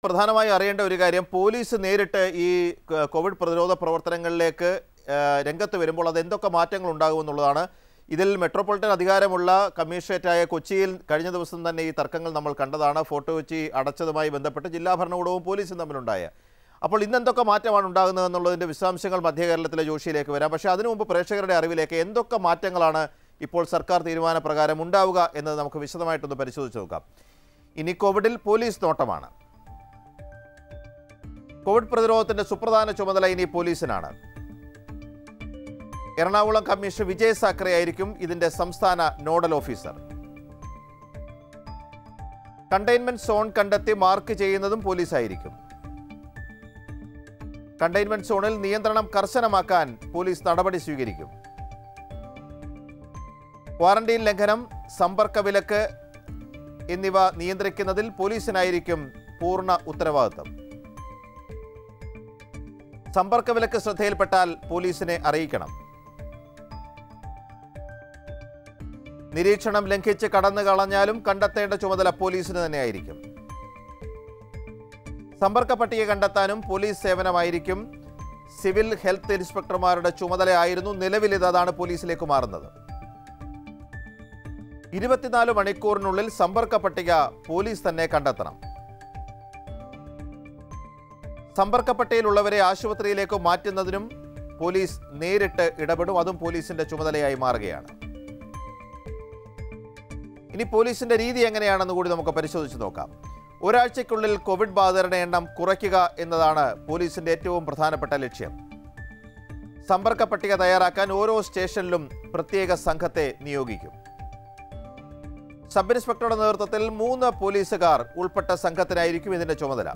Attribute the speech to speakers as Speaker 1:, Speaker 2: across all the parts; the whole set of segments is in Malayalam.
Speaker 1: പ്രധാനമായി അറിയേണ്ട ഒരു കാര്യം പോലീസ് നേരിട്ട് ഈ ക- കോവിഡ് പ്രതിരോധ പ്രവർത്തനങ്ങളിലേക്ക് ആ, രംഗത്ത് വരുമ്പോൾ അത് എന്തൊക്കെ മാറ്റങ്ങൾ ഉണ്ടാകുമെന്നുള്ളതാണ് ഇതിൽ മെട്രോപൊളിറ്റൻ അധികാരമുള്ള കമ്മീഷണറേറ്റായ കൊച്ചിയിൽ കഴിഞ്ഞ ദിവസം തന്നെ ഈ തർക്കങ്ങൾ നമ്മൾ കണ്ടതാണ് ഫോർട്ട് കൊച്ചി അടച്ചതുമായി ബന്ധപ്പെട്ട് ജില്ലാ ഭരണകൂടവും പോലീസും തമ്മിലുണ്ടായ അപ്പോൾ ഇന്ന് എന്തൊക്കെ മാറ്റമാണ് ഉണ്ടാകുന്നത് എന്നുള്ളതിൻ്റെ വിശദാംശങ്ങൾ മധ്യ കേരളത്തിലെ ജോഷിയിലേക്ക് വരാം പക്ഷേ അതിനു മുമ്പ് പ്രേക്ഷകരുടെ അറിവിലേക്ക് എന്തൊക്കെ മാറ്റങ്ങളാണ് ഇപ്പോൾ സർക്കാർ തീരുമാനപ്രകാരം ഉണ്ടാവുക എന്നത് നമുക്ക് വിശദമായിട്ടൊന്ന് പരിശോധിച്ച് നോക്കാം ഇനി കോവിഡിൽ പോലീസ് നോട്ടമാണ് കോവിഡ് പ്രതിരോധത്തിന്റെ സുപ്രധാന ചുമതല ഇനി പോലീസിനാണ് എറണാകുളം കമ്മീഷണർ വിജയ് സാക്കറെ ആയിരിക്കും ഇതിന്റെ സംസ്ഥാന നോഡൽ ഓഫീസർ കണ്ടെയ്ൻമെന്റ് സോൺ കണ്ടെത്തി മാർക്ക് ചെയ്യുന്നതും പോലീസായിരിക്കും കണ്ടെയ്ൻമെന്റ് സോണിൽ നിയന്ത്രണം കർശനമാക്കാൻ പോലീസ് നടപടി സ്വീകരിക്കും ക്വാറന്റീൻ ലംഘനം സമ്പർക്ക വിലക്ക് എന്നിവ നിയന്ത്രിക്കുന്നതിൽ പോലീസിനായിരിക്കും പൂർണ്ണ ഉത്തരവാദിത്തം സമ്പർക്ക വിലക്ക് ശ്രദ്ധയിൽപ്പെട്ടാൽ പോലീസിനെ അറിയിക്കണം നിരീക്ഷണം ലംഘിച്ച് കടന്നു കളഞ്ഞാലും കണ്ടെത്തേണ്ട ചുമതല പോലീസിന് തന്നെയായിരിക്കും സമ്പർക്ക പട്ടിക കണ്ടെത്താനും പോലീസ് സേവനമായിരിക്കും സിവിൽ ഹെൽത്ത് ഇൻസ്പെക്ടർമാരുടെ ചുമതലയായിരുന്നു നിലവിൽ ഇത് അതാണ് പോലീസിലേക്ക് മാറുന്നത് ഇരുപത്തിനാല് മണിക്കൂറിനുള്ളിൽ സമ്പർക്ക പട്ടിക പോലീസ് തന്നെ കണ്ടെത്തണം സമ്പർക്ക പട്ടികയിലുള്ളവരെ ആശുപത്രിയിലേക്ക് മാറ്റുന്നതിനും പോലീസ് നേരിട്ട് ഇടപെടും അതും പോലീസിന്റെ ചുമതലയായി മാറുകയാണ് ഇനി പോലീസിന്റെ രീതി എങ്ങനെയാണെന്ന് കൂടി നമുക്ക് പരിശോധിച്ച് നോക്കാം ഒരാഴ്ചയ്ക്കുള്ളിൽ കോവിഡ് ബാധിതരുടെ എണ്ണം കുറയ്ക്കുക എന്നതാണ് പോലീസിന്റെ ഏറ്റവും പ്രധാനപ്പെട്ട ലക്ഷ്യം സമ്പർക്ക പട്ടിക തയ്യാറാക്കാൻ ഓരോ സ്റ്റേഷനിലും പ്രത്യേക സംഘത്തെ നിയോഗിക്കും സബ് ഇൻസ്പെക്ടറുടെ നേതൃത്വത്തിൽ മൂന്ന് പോലീസുകാർ ഉൾപ്പെട്ട സംഘത്തിനായിരിക്കും ഇതിന്റെ ചുമതല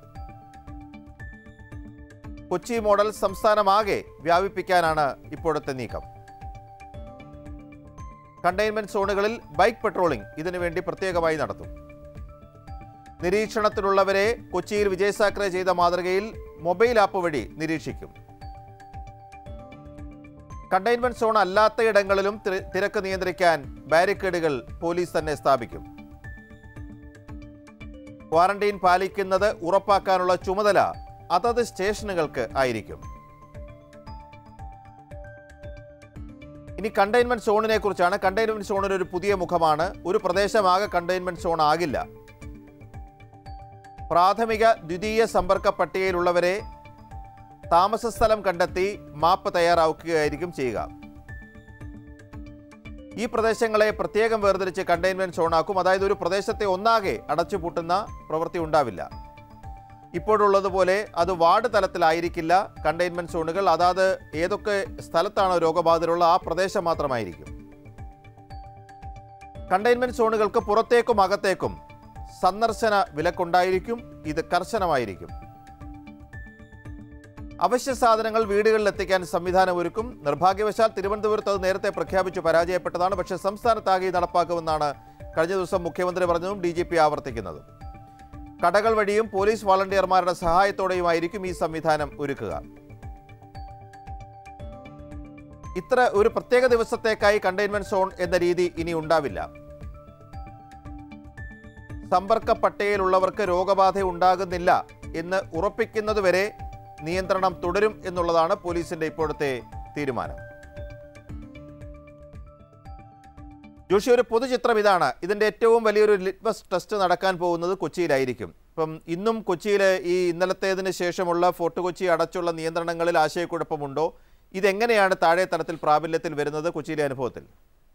Speaker 1: കൊച്ചി മോഡൽ സംസ്ഥാനമാകെ വ്യാപിപ്പിക്കാനാണ് ഇപ്പോഴത്തെ നീക്കം കണ്ടെയ്ൻമെന്റ് സോണുകളിൽ ബൈക്ക് പെട്രോളിംഗ് ഇതിനുവേണ്ടി പ്രത്യേകമായി നടത്തും നിരീക്ഷണത്തിലുള്ളവരെ കൊച്ചിയിൽ വിജയ് സാക്കറെ ചെയ്ത മാതൃകയിൽ മൊബൈൽ ആപ്പ് വഴി നിരീക്ഷിക്കും കണ്ടെയ്ൻമെന്റ് സോൺ അല്ലാത്ത ഇടങ്ങളിലും തിര- തിരക്ക് നിയന്ത്രിക്കാൻ ബാരിക്കേഡുകൾ പോലീസ് തന്നെ സ്ഥാപിക്കും ക്വാറന്റൈൻ പാലിക്കുന്നത് ഉറപ്പാക്കാനുള്ള ചുമതല അതത് സ്റ്റേഷനുകൾക്ക് ആയിരിക്കും ഇനി കണ്ടെയ്ൻമെന്റ് സോണിനെ കുറിച്ചാണ് കണ്ടെയ്ൻമെന്റ് സോണിന് ഒരു പുതിയ മുഖമാണ് ഒരു പ്രദേശമാകെ കണ്ടെയ്ൻമെന്റ് സോൺ ആകില്ല പ്രാഥമിക ദ്വിതീയ സമ്പർക്ക പട്ടികയിലുള്ളവരെ താമസ സ്ഥലം കണ്ടെത്തി മാപ്പ് തയ്യാറാക്കുകയായിരിക്കും ചെയ്യുക ഈ പ്രദേശങ്ങളെ പ്രത്യേകം വേർതിരിച്ച് കണ്ടെയ്ൻമെന്റ് സോണാക്കും അതായത് ഒരു പ്രദേശത്തെ ഒന്നാകെ അടച്ചുപൂട്ടുന്ന പ്രവൃത്തി ഉണ്ടാവില്ല ഇപ്പോഴുള്ളതുപോലെ അത് വാർഡ് തലത്തിലായിരിക്കില്ല കണ്ടെയ്ൻമെന്റ് സോണുകൾ അതാത് ഏതൊക്കെ സ്ഥലത്താണോ രോഗബാധിതരുള്ള ആ പ്രദേശം മാത്രമായിരിക്കും കണ്ടെയ്ൻമെന്റ് സോണുകൾക്ക് പുറത്തേക്കും അകത്തേക്കും സന്ദർശന വിലക്കുണ്ടായിരിക്കും ഇത് കർശനമായിരിക്കും അവശ്യ സാധനങ്ങൾ വീടുകളിൽ എത്തിക്കാൻ സംവിധാനം ഒരുക്കും നിർഭാഗ്യവശാൽ തിരുവനന്തപുരത്ത് അത് നേരത്തെ പ്രഖ്യാപിച്ചു പരാജയപ്പെട്ടതാണ് പക്ഷേ സംസ്ഥാനത്താകെ ഇത് നടപ്പാക്കുമെന്നാണ് കഴിഞ്ഞ ദിവസം മുഖ്യമന്ത്രി പറഞ്ഞതും ഡി ജി പി ആവർത്തിക്കുന്നതും കടകൾ വഴിയും പോലീസ് വളണ്ടിയർമാരുടെ സഹായത്തോടെയുമായിരിക്കും ഈ സംവിധാനം ഒരുക്കുക ഇത്ര ഒരു പ്രത്യേക ദിവസത്തേക്കായി കണ്ടെയ്ൻമെന്റ് സോൺ എന്ന രീതി ഇനി ഉണ്ടാവില്ല സമ്പർക്ക പട്ടികയിലുള്ളവർക്ക് രോഗബാധ ഉണ്ടാകുന്നില്ല എന്ന് ഉറപ്പിക്കുന്നതുവരെ നിയന്ത്രണം തുടരും എന്നുള്ളതാണ് പോലീസിന്റെ ഇപ്പോഴത്തെ തീരുമാനം ജോഷി ഒരു പൊതുചിത്രം ഇതാണ് ഇതിന്റെ ഏറ്റവും വലിയൊരു ലിറ്റ്മസ് ടെസ്റ്റ് നടക്കാൻ പോകുന്നത് കൊച്ചിയിലായിരിക്കും ഇപ്പം ഇന്നും കൊച്ചിയിൽ ഈ ഇന്നലത്തേതിന് ശേഷമുള്ള ഫോർട്ട് കൊച്ചി അടച്ചുള്ള നിയന്ത്രണങ്ങളിൽ ആശയക്കുഴപ്പമുണ്ടോ ഇതെങ്ങനെയാണ് താഴെ തലത്തിൽ പ്രാബല്യത്തിൽ വരുന്നത് കൊച്ചിയിലെ അനുഭവത്തിൽ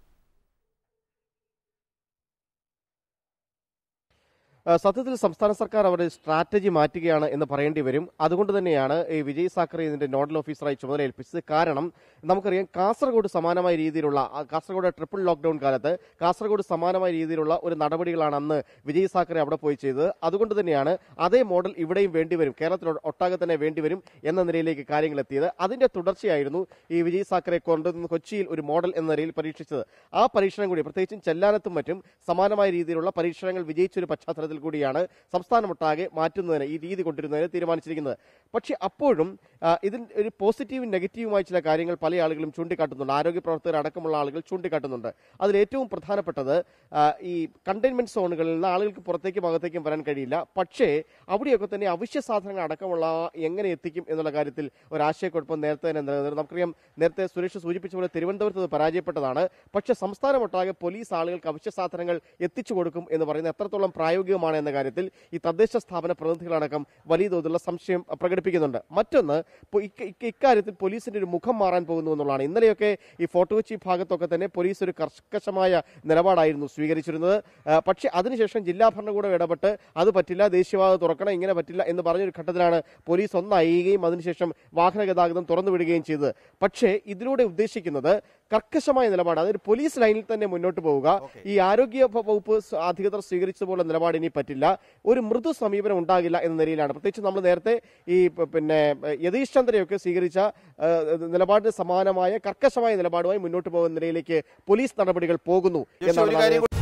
Speaker 2: ആ, സത്യത്തിൽ സംസ്ഥാന സർക്കാർ അവരുടെ സ്ട്രാറ്റജി മാറ്റുകയാണ് എന്ന് പറയേണ്ടി വരും അതുകൊണ്ട് തന്നെയാണ് ഈ വിജയ് സാക്കറെ ഇതിന്റെ നോഡൽ ഓഫീസറായി ചുമതല ഏൽപ്പിച്ചത് കാരണം നമുക്കറിയാം കാസർഗോഡ് സമാനമായ രീതിയിലുള്ള ആ, കാസർഗോഡ് ട്രിപ്പിൾ ലോക്ക്ഡൌൺ കാലത്ത് കാസർഗോഡ് സമാനമായ രീതിയിലുള്ള ഒരു നടപടികളാണ് അന്ന് വിജയ് സാക്കറെ അവിടെ പോയി ചെയ്തത് അതുകൊണ്ട് തന്നെയാണ് അതേ മോഡൽ ഇവിടെയും വേണ്ടിവരും കേരളത്തിൽ ഒട്ടാകെ തന്നെ വേണ്ടിവരും എന്ന നിലയിലേക്ക് കാര്യങ്ങൾ എത്തിയത് അതിന്റെ തുടർച്ചയായിരുന്നു ഈ വിജയ് സാക്കറെ കൊണ്ടുവന്ന് കൊച്ചിയിൽ ഒരു മോഡൽ എന്ന നിലയിൽ പരീക്ഷിച്ചത് ആ പരീക്ഷണം കൂടി പ്രത്യേകിച്ചും ചെല്ലാനത്തും മറ്റും സമാനമായ രീതിയിലുള്ള പരീക്ഷണങ്ങൾ വിജയിച്ചൊരു പശ്ചാത്തലത്തിൽ അടിസ്ഥാനത്തിൽ കൂടിയാണ് സംസ്ഥാനമൊട്ടാകെ മാറ്റുന്നതിന് ഈ രീതി കൊണ്ടുവരുന്നതിന് തീരുമാനിച്ചിരിക്കുന്നത് പക്ഷേ അപ്പോഴും ആ, ഇതിന് ഒരു പോസിറ്റീവും നെഗറ്റീവുമായ ചില കാര്യങ്ങൾ പല ആളുകളും ചൂണ്ടിക്കാട്ടുന്നുണ്ട് ആരോഗ്യ പ്രവർത്തകർ അടക്കമുള്ള ആളുകൾ ചൂണ്ടിക്കാട്ടുന്നുണ്ട് അതിൽ ഏറ്റവും പ്രധാനപ്പെട്ടത് ആ, ഈ കണ്ടെയ്ൻമെന്റ് സോണുകളിൽ നിന്ന് ആളുകൾക്ക് പുറത്തേക്കും അകത്തേക്കും വരാൻ കഴിയില്ല പക്ഷേ അവിടെയൊക്കെ തന്നെ അവശ്യ സാധനങ്ങൾ അടക്കമുള്ള എങ്ങനെ എത്തിക്കും എന്നുള്ള കാര്യത്തിൽ ഒരു ആശയക്കുഴപ്പം നേരത്തെ തന്നെ നിലനിന്നിരുന്നു നമുക്കറിയാം നേരത്തെ സുരേഷ് സൂചിപ്പിച്ച പോലെ തിരുവനന്തപുരത്ത് ഇത് പരാജയപ്പെട്ടതാണ് പക്ഷേ സംസ്ഥാനമൊട്ടാകെ പോലീസ് ആളുകൾക്ക് അവശ്യ സാധനങ്ങൾ എത്തിച്ചു കൊടുക്കും എന്ന് പറയുന്നത് എത്രത്തോളം പ്രായോഗികമാണ് എന്ന കാര്യത്തിൽ ഈ തദ്ദേശ സ്ഥാപന പ്രതിനിധികളടക്കം വലിയ തോതിലുള്ള സംശയം പ്രകടിപ്പിക്കുന്നുണ്ട് മറ്റൊന്ന് പൊ- ഇക്ക- ഇക്ക- ഇക്കാര്യത്തിൽ പോലീസിന്റെ ഒരു മുഖം മാറാൻ പോകുന്നു എന്നുള്ളതാണ് ഇന്നലെയൊക്കെ ഈ ഫോർട്ട് കൊച്ചി ഭാഗത്തൊക്കെ തന്നെ പോലീസ് ഒരു കർക്കശമായ നിലപാടായിരുന്നു സ്വീകരിച്ചിരുന്നത് ആ, പക്ഷേ അതിനുശേഷം ജില്ലാ ഭരണകൂടം ഇടപെട്ട് അത് പറ്റില്ല ദേശീയപാത തുറക്കണം ഇങ്ങനെ പറ്റില്ല എന്ന് പറഞ്ഞൊരു ഘട്ടത്തിലാണ് പോലീസ് ഒന്നയയുകയും അതിനുശേഷം വാഹന ഗതാഗതം തുറന്നു വിടുകയും ചെയ്തത് പക്ഷേ ഇതിലൂടെ ഉദ്ദേശിക്കുന്നത് കർക്കശമായ നിലപാട് അതായത് പോലീസ് ലൈനിൽ തന്നെ മുന്നോട്ട് പോവുക
Speaker 1: Okay.
Speaker 2: ഈ ആരോഗ്യ വ- വകുപ്പ് സ് അധികൃതർ സ്വീകരിച്ചതുപോലെ നിലപാട് ഇനി പറ്റില്ല ഒരു മൃദു സമീപനം ഉണ്ടാകില്ല എന്ന നിലയിലാണ് പ്രത്യേകിച്ച് നമ്മൾ നേരത്തെ ഈ പ- പിന്നെ ഏഹ്, യതീഷ് ചന്ദ്രയൊക്കെ സ്വീകരിച്ച ഏഹ്, നിലപാടിന് സമാനമായ കർക്കശമായ നിലപാടുമായി മുന്നോട്ട് പോകുന്ന നിലയിലേക്ക് പോലീസ് നടപടികൾ പോകുന്നു
Speaker 1: ജോഷി, ഒരു
Speaker 2: എന്നാണ്
Speaker 1: കാര്യം
Speaker 2: നമ്മൾ